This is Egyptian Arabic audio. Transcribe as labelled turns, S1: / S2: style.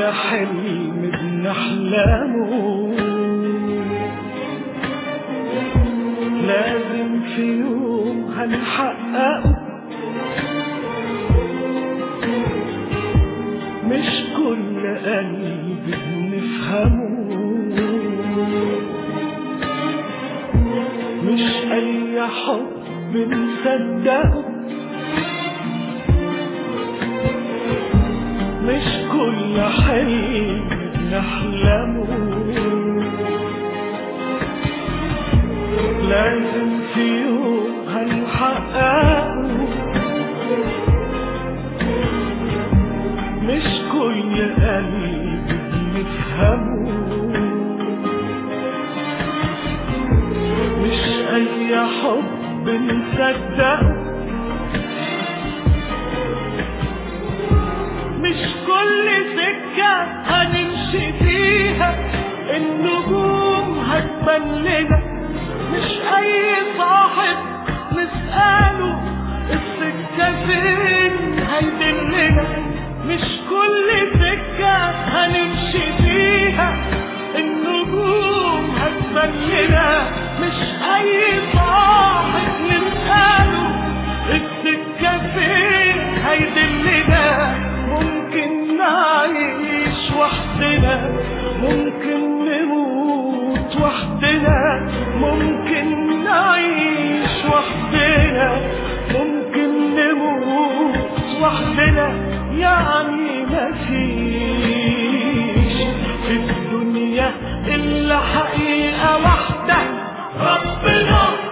S1: حلم بنحلمه لازم في يوم هنحققه مش كل قلب بنفهمه مش أي حب نصدقه مش كل حلم بنحلمه لازم في يوم هنحققه مش كل قلب بنفهمه مش أي حب نصدقه مش كل سكة هنمشي فيها النجوم هتبان لنا مش أي صاحب نسأله السكة فين هيدلنا مش كل سكة هنمشي فيها النجوم هتبان لنا مش أي صاحب نسأله السكة فين هيدلنا ممكن نعيش وحدنا ممكن نموت وحدنا ممكن نعيش وحدنا ممكن نموت وحدنا يعني مفيش في الدنيا إلا حقيقة واحدة ربنا